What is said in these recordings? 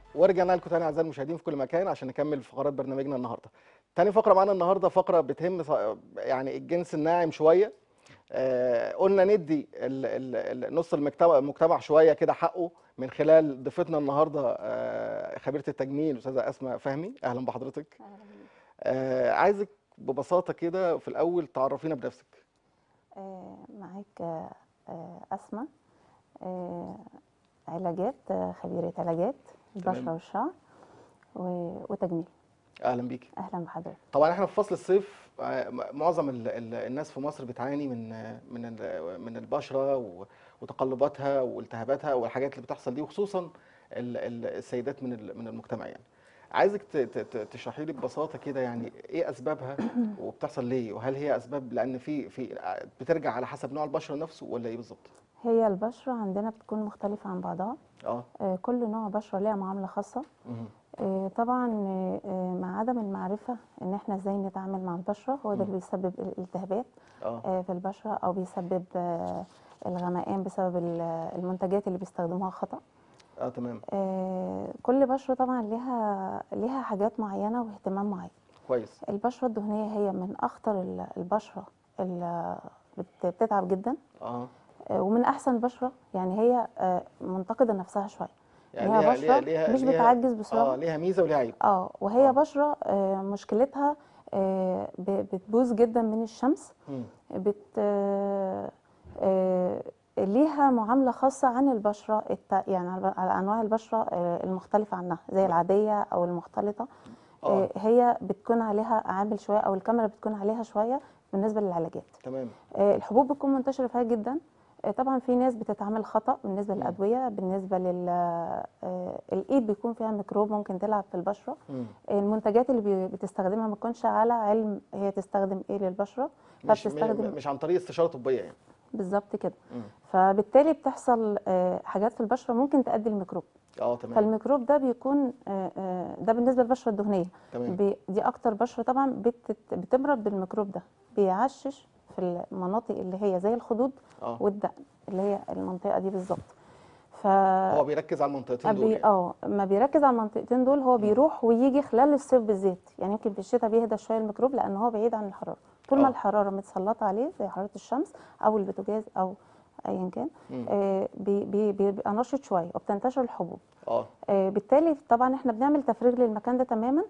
ورجعنا لكم تاني اعزائي المشاهدين في كل مكان عشان نكمل فقرات برنامجنا النهارده. تاني فقره معانا النهارده فقره بتهم ص- يعني الجنس الناعم شويه. آه قلنا ندي ال- ال- ال- نص المجتمع المجتمع شويه كده حقه من خلال ضيفتنا النهارده آه خبيره التجميل الاستاذه اسماء فهمي اهلا بحضرتك. آه عايزك ببساطه كده في الاول تعرفينا بنفسك. آه، معاك آه، آه، أسماء آه، علاجات آه، خبيرة علاجات تمام. البشرة والشعر و- وتجميل اهلا بيكي. أهلا بحضرتك طبعا احنا في فصل الصيف آه، م- معظم ال- ال- الناس في مصر بتعاني من آه، من ال- من البشره و- وتقلباتها والتهاباتها والحاجات اللي بتحصل دي وخصوصا ال- ال- السيدات من ال- من المجتمع يعني عايزك ت- ت- ت- تشرحي لي ببساطه كده يعني ايه اسبابها وبتحصل ليه وهل هي اسباب لان في في بترجع على حسب نوع البشره نفسه ولا ايه بالظبط هي البشرة عندنا بتكون مختلفة عن بعضها اه آه، كل نوع بشرة ليها معاملة خاصة مهم. آه، طبعا آه، آه، مع عدم المعرفة إن إحنا إزاي نتعامل مع البشرة هو ده اللي بيسبب الالتهابات اه آه، في البشرة أو بيسبب آه، الغمقان بسبب ال- المنتجات اللي بيستخدموها خطأ اه تمام آه، كل بشرة طبعا ليها ليها حاجات معينة واهتمام معين كويس البشرة الدهنية هي من أخطر ال- البشرة اللي بت- بتتعب جدا اه آه، ومن أحسن البشرة يعني هي آه، منتقدة نفسها شوية يعني ليها ليها بشرة ليها ليها مش ليها- بتعجز اه بسرعة ليها ميزه وليها عيب اه وهي آه. بشرة آه، مشكلتها آه، ب- بتبوظ جدا من الشمس مم. بت آه، آه، ليها معاملة خاصة عن البشرة الت... يعني على على أنواع البشرة آه، المختلفة عنها زي العادية أو المختلطة اه آه، هي بتكون عليها عامل شوية أو الكاميرا بتكون عليها شوية بالنسبة للعلاجات تمام آه، الحبوب بتكون منتشرة فيها جدا آه، طبعا في ناس بتتعامل خطأ بالنسبة مم. للأدوية بالنسبة لل آه، الإيد بيكون فيها ميكروب ممكن تلعب في البشرة مم. المنتجات اللي بي- بتستخدمها ما تكونش على علم هي تستخدم ايه للبشره مش فبتستخدم مش عن طريق استشاره طبيه يعني بالظبط كده مم. فبالتالي بتحصل آه، حاجات في البشره ممكن تؤدي الميكروب اه تمام فالميكروب ده بيكون آه، آه، ده بالنسبه للبشره الدهنيه تمام بي- دي اكتر بشره طبعا بتت- بتمرض بالميكروب ده بيعشش في المناطق اللي هي زي الخدود اه والدقن اللي هي المنطقه دي بالظبط ف هو بيركز على المنطقتين دول أبي يعني. اه ما بيركز على المنطقتين دول هو بيروح ويجي خلال الصيف بالذات يعني يمكن في الشتاء بيهدى شويه الميكروب لان هو بعيد عن الحراره طول آه. ما الحراره متسلطه عليه زي حراره الشمس او البوتاجاز او ايا كان مم. آه بي بي بيبقى نشط شويه وبتنتشر الحبوب اه آه بالتالي طبعا احنا بنعمل تفريغ للمكان ده تماما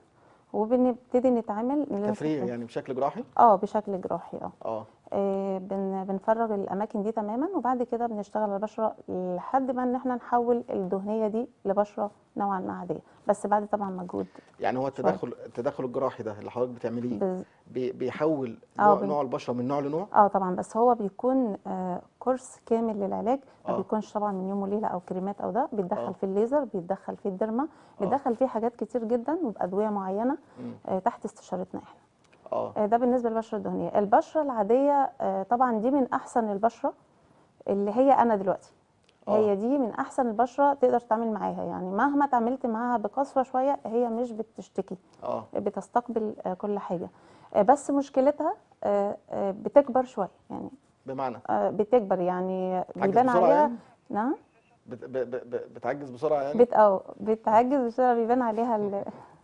وبنبتدي نتعامل تفريغ يعني بشكل جراحي اه بشكل جراحي اه اه آه، بن بنفرغ الاماكن دي تماما وبعد كده بنشتغل على البشره لحد ما ان احنا نحول الدهنيه دي لبشره نوعا ما عاديه بس بعد طبعا مجهود يعني هو التدخل التدخل الجراحي ده اللي حضرتك بتعمليه بز... بي بيحول آه، نوع, بن- نوع البشره من نوع لنوع اه طبعا بس هو بيكون آه كورس كامل للعلاج ما آه. بيكونش طبعا من يوم وليله او كريمات او ده بيتدخل آه. في الليزر بيتدخل في الديرما آه. بيتدخل فيه حاجات كتير جدا وبادويه معينه مم. آه تحت استشارتنا احنا اه آه، ده بالنسبه للبشره الدهنيه البشره العاديه آه، طبعا دي من احسن البشره اللي هي انا دلوقتي آه. هي دي من احسن البشره تقدر تتعامل معاها يعني مهما اتعاملت معاها بقسوه شويه هي مش بتشتكي اه بتستقبل آه، كل حاجه آه، بس مشكلتها آه، آه، بتكبر شويه يعني بمعنى آه، بتكبر يعني تعجز بيبان بسرعة عليها يعني؟ نعم بت ب ب ب بتعجز بسرعه يعني بت اه بتعجز بسرعه بيبان عليها ال-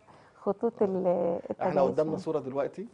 خطوط ال- احنا التجاوز قدامنا يعني. صوره دلوقتي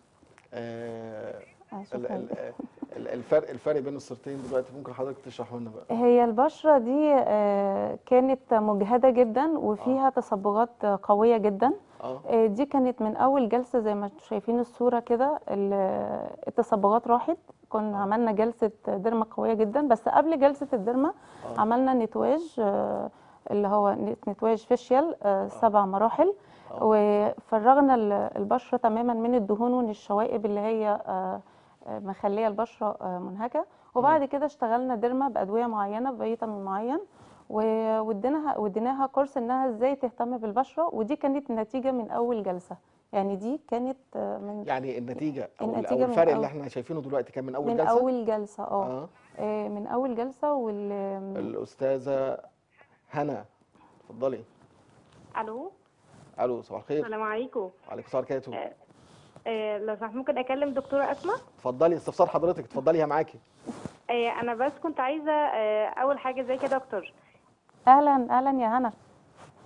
آه آه، ال شكراً. ال ال الفرق الفرق بين الصورتين دلوقتي ممكن حضرتك تشرحه لنا بقى هي البشرة دي آه، كانت مجهدة جدا وفيها تصبغات قوية جدا اه آه، دي كانت من أول جلسة زي ما انتوا شايفين الصورة كده ال- التصبغات راحت كنا آه. عملنا جلسة ديرما قوية جدا بس قبل جلسة الديرما اه عملنا نتواج آه، اللي هو نت- نتواج فيشيال آه، سبع مراحل آه. وفرغنا ال- البشرة تماما من الدهون ومن الشوائب اللي هي آه، آه، مخلية البشرة آه، منهكة وبعد كده اشتغلنا ديرما بأدوية معينة بفيتامين معين و- واديناها واديناها كورس انها ازاي تهتم بالبشرة ودي كانت نتيجة من أول جلسة يعني دي كانت آه، من يعني النتيجه او ال- النتيجة او من الفرق أول- اللي احنا شايفينه دلوقتي كان من اول من جلسه أول جلسة اه اه آه، من أول جلسة وال الاستاذه هنا اتفضلي الو الو صباح الخير السلام عليكم وعليكم السلام ورحمه الله وبركاته آه لو سمحت ممكن اكلم دكتوره اسماء اتفضلي استفسار حضرتك اتفضلي هي معاكي آه انا بس كنت عايزه آه اول حاجه ازيك يا دكتور أهلا أهلا يا هنا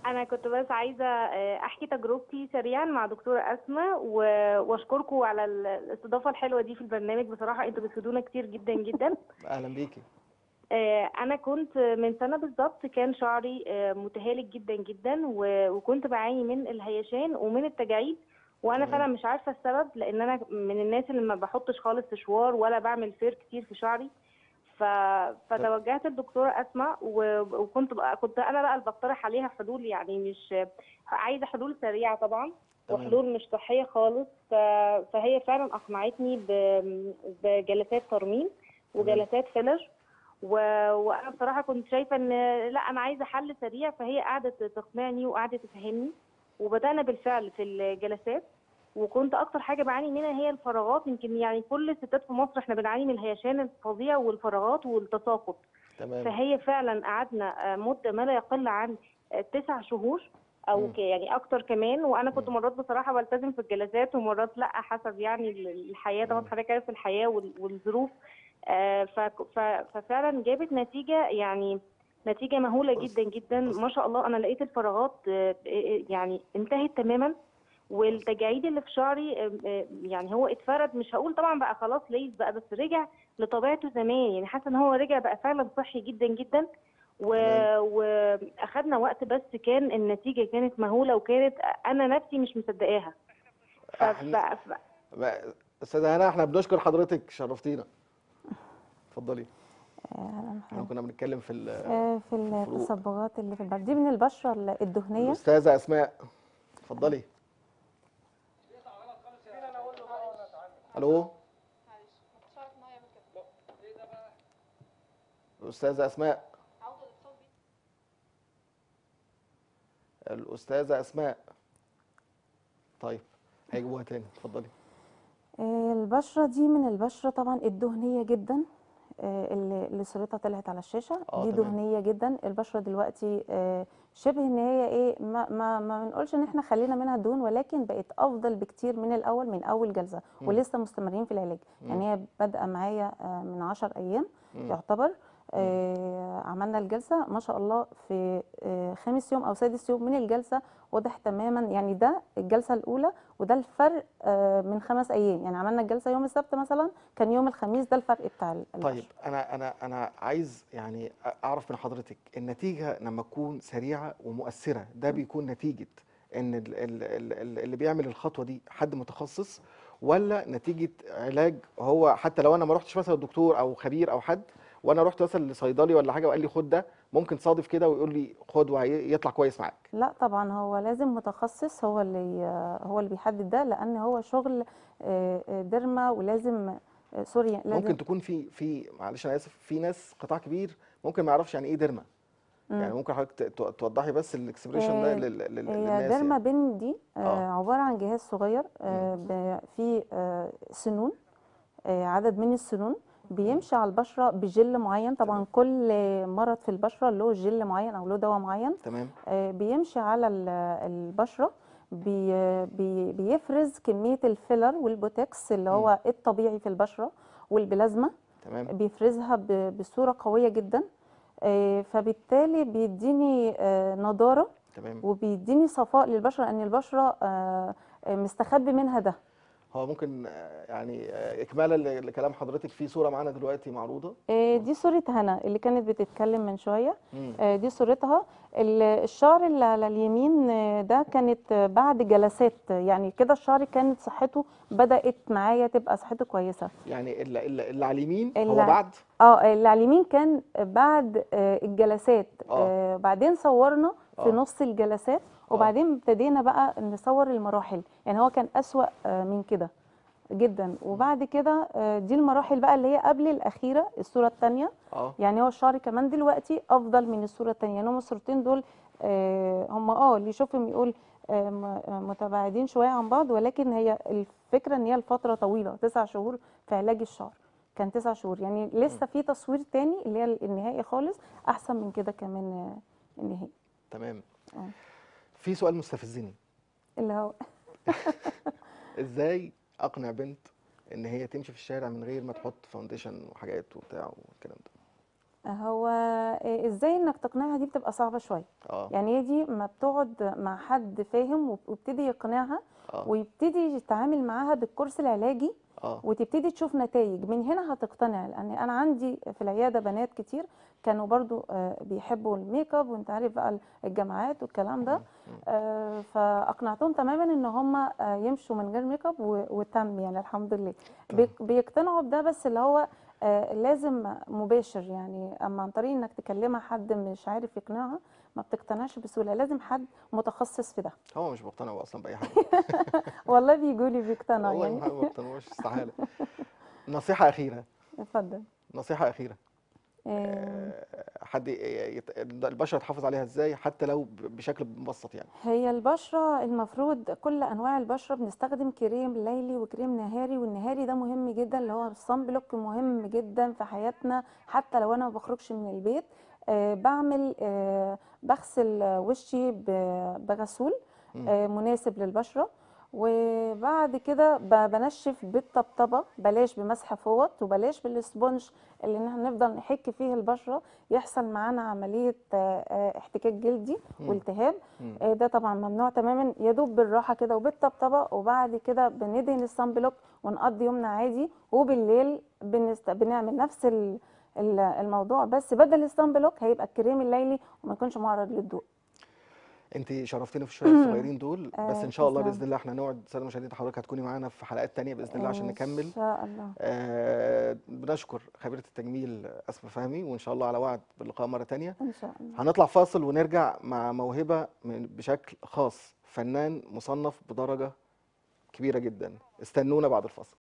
انا كنت بس عايزه آه، احكي تجربتي سريعا مع دكتوره اسماء و- واشكركم على ال- الاستضافه الحلوه دي في البرنامج بصراحه انتوا بتفيدونا كتير جدا جدا اهلا بيكي آه، انا كنت من سنه بالظبط كان شعري آه، متهالك جدا جدا و- وكنت بعاني من الهيشان ومن التجاعيد وانا تمام. فعلا مش عارفه السبب لان انا من الناس اللي ما بحطش خالص سشوار ولا بعمل فير كتير في شعري ف... فتوجهت للدكتوره اسماء و... وكنت بقى كنت انا بقى اللي بقترح عليها حلول يعني مش عايزه حلول سريعه طبعا تمام. وحلول مش صحيه خالص ف... فهي فعلا اقنعتني ب... بجلسات ترميم وجلسات فيلر و... وانا بصراحه كنت شايفه ان لا انا عايزه حل سريع فهي قعدت تقنعني وقعدت تفهمني وبدانا بالفعل في الجلسات وكنت اكتر حاجه بعاني منها هي الفراغات يمكن يعني كل الستات في مصر احنا بنعاني من الهيشان الفظيع والفراغات والتساقط تمام فهي فعلا قعدنا آه، مده ما لا يقل عن آه، تسع شهور او مم. ك- يعني اكتر كمان وانا كنت مم. مرات بصراحه بلتزم في الجلسات ومرات لا حسب يعني ال- الحياه طبعا مم. حضرتك عارف الحياه وال- والظروف آه، ف- ف- ففعلا جابت نتيجه يعني نتيجه مهوله بص- جدا جدا بص. ما شاء الله انا لقيت الفراغات آه، آه، يعني انتهت تماما والتجاعيد اللي في شعري آه، آه، يعني هو اتفرد مش هقول طبعا بقى خلاص ليس بقى بس رجع لطبيعته زمان يعني حاسه ان هو رجع بقى فعلا صحي جدا جدا و... تمام. واخدنا وقت بس كان النتيجه كانت مهوله وكانت انا نفسي مش مصدقاها ف... احنا ف... ف... ما- استاذه هنا احنا بنشكر حضرتك شرفتينا اتفضلي احنا كنا بنتكلم في ال- آه، في الفروق. التصبغات اللي في البشره دي من البشره ال- الدهنيه الاستاذه اسماء اتفضلي الو الاستاذه اسماء الاستاذه اسماء طيب هيجيبوها تاني اتفضلي آه، البشره دي من البشره طبعا الدهنيه جدا آه، اللي اللي صورتها طلعت على الشاشه آه، دي تمام. دهنيه جدا البشره دلوقتي آه، شبه ان هي ايه ما ما ما بنقولش ان احنا خلينا منها دهون ولكن بقت افضل بكتير من الاول من اول جلسه مم. ولسه مستمرين في العلاج مم. يعني هي بادئه معايا آه، من 10 ايام مم. يعتبر آه عملنا الجلسه ما شاء الله في آه خامس يوم او سادس يوم من الجلسه واضح تماما يعني ده الجلسه الاولى وده الفرق آه من خمس ايام يعني عملنا الجلسه يوم السبت مثلا كان يوم الخميس ده الفرق بتاع ال- طيب البشرة. انا انا انا عايز يعني اعرف من حضرتك النتيجه لما تكون سريعه ومؤثره ده بيكون نتيجه ان ال- ال- ال- اللي بيعمل الخطوه دي حد متخصص ولا نتيجه علاج هو حتى لو انا ما رحتش مثلا لدكتور او خبير او حد وانا رحت مثلا لصيدلي ولا حاجه وقال لي خد ده ممكن صادف كده ويقول لي خد وهيطلع كويس معاك لا طبعا هو لازم متخصص هو اللي هو اللي بيحدد ده لان هو شغل آه، آه، ديرما ولازم آه، سوري لازم ممكن تكون في في معلش انا اسف في ناس قطاع كبير ممكن ما يعرفش يعني ايه ديرما مم. يعني ممكن حضرتك ت- ت- توضحي بس الاكسبريشن ده آه، لل- لل- هي للناس ديرما يعني. بين دي آه. آه عبارة عن جهاز صغير آه ب- فيه آه سنون آه عدد من السنون بيمشي على البشرة بجل معين طبعا تمام. كل مرض في البشرة له جل معين أو له دواء معين تمام آه بيمشي على ال- البشرة بي بي بيفرز كمية الفيلر والبوتكس اللي هو الطبيعي في البشرة والبلازما تمام بيفرزها ب- بصورة قوية جدا آه فبالتالي بيديني آه نضارة تمام وبيديني صفاء للبشره لان البشره آه، آه، مستخبي منها ده هو ممكن آه، يعني آه، اكمالا ل- لكلام حضرتك في صوره معانا دلوقتي معروضه آه، دي صوره هنا اللي كانت بتتكلم من شويه مم. آه، دي صورتها ال- الشعر اللي على اليمين آه، ده كانت آه، بعد جلسات يعني كده الشعر كانت صحته بدات معايا تبقى صحته كويسه يعني اللي, اللي اللي على اليمين هو اللي- بعد اه اللي على اليمين كان بعد آه، الجلسات آه. آه، بعدين صورنا في آه. نص الجلسات وبعدين ابتدينا بقى نصور المراحل يعني هو كان أسوأ آه، من كده جدا وبعد كده آه، دي المراحل بقى اللي هي قبل الأخيرة الصورة الثانية اه يعني هو الشعر كمان دلوقتي أفضل من الصورة الثانية يعني هم الصورتين دول آه، هم اه اللي يشوفهم يقول آه، م- آه، متباعدين شوية عن بعض ولكن هي الفكرة ان هي الفترة طويلة تسع شهور في علاج الشعر كان تسع شهور يعني لسه في تصوير تاني اللي هي النهائي خالص احسن من كده كمان آه، النهائي تمام آه. في سؤال مستفزني اللي هو ازاي اقنع بنت ان هي تمشي في الشارع من غير ما تحط فاونديشن وحاجات وبتاع والكلام ده هو آه، ازاي انك تقنعها دي بتبقى صعبة شوية اه يعني هي دي ما بتقعد مع حد فاهم وب- ويبتدي يقنعها اه ويبتدي يتعامل معاها بالكورس العلاجي اه وتبتدي تشوف نتائج من هنا هتقتنع لان انا عندي في العياده بنات كتير كانوا برضو آه، بيحبوا الميك اب وانت عارف بقى الجامعات والكلام ده آه، فاقنعتهم تماما ان هم آه، يمشوا من غير ميك اب و- وتم يعني الحمد لله بيق- بيقتنعوا بده بس اللي هو آه، لازم مباشر يعني اما عن طريق انك تكلمها حد مش عارف يقنعها ما بتقتنعش بسهوله لازم حد متخصص في ده هو مش مقتنع هو اصلا باي حاجه والله بيجوا لي بيقتنعوا والله يعني ما ما مقتنعوش استحاله نصيحه اخيره اتفضل نصيحه اخيره آه، حد ي- يت- البشره تحافظ عليها ازاي حتى لو ب- بشكل مبسط يعني هي البشرة المفروض كل أنواع البشرة بنستخدم كريم ليلي وكريم نهاري والنهاري ده مهم جدا اللي هو الصن بلوك مهم جدا في حياتنا حتى لو أنا ما بخرجش من البيت آه بعمل آه بغسل وشي ب- بغسول مم. آه مناسب للبشرة وبعد كده ب- بنشف بالطبطبة بلاش بمسح فوط وبلاش بالسبونج اللي إن احنا نفضل نحك فيه البشرة يحصل معانا عملية آه، آه، احتكاك جلدي مم. والتهاب مم. آه، ده طبعا ممنوع تماما يدوب بالراحه كده وبالطبطبه وبعد كده بندهن الصن بلوك ونقضي يومنا عادي وبالليل بنست... بنعمل نفس ال... ال- الموضوع بس بدل الصن بلوك هيبقى الكريم الليلي وما يكونش معرض للضوء انت شرفتيني في الشويه الصغيرين دول بس آه، ان شاء الله تسلم. باذن الله احنا نقعد ساده المشاهدين حضرتك هتكوني معانا في حلقات تانية باذن الله عشان ان نكمل شاء الله آه بنشكر خبيره التجميل اسماء فهمي وان شاء الله على وعد باللقاء مره تانية ان شاء الله هنطلع فاصل ونرجع مع موهبه من بشكل خاص فنان مصنف بدرجه كبيره جدا استنونا بعد الفاصل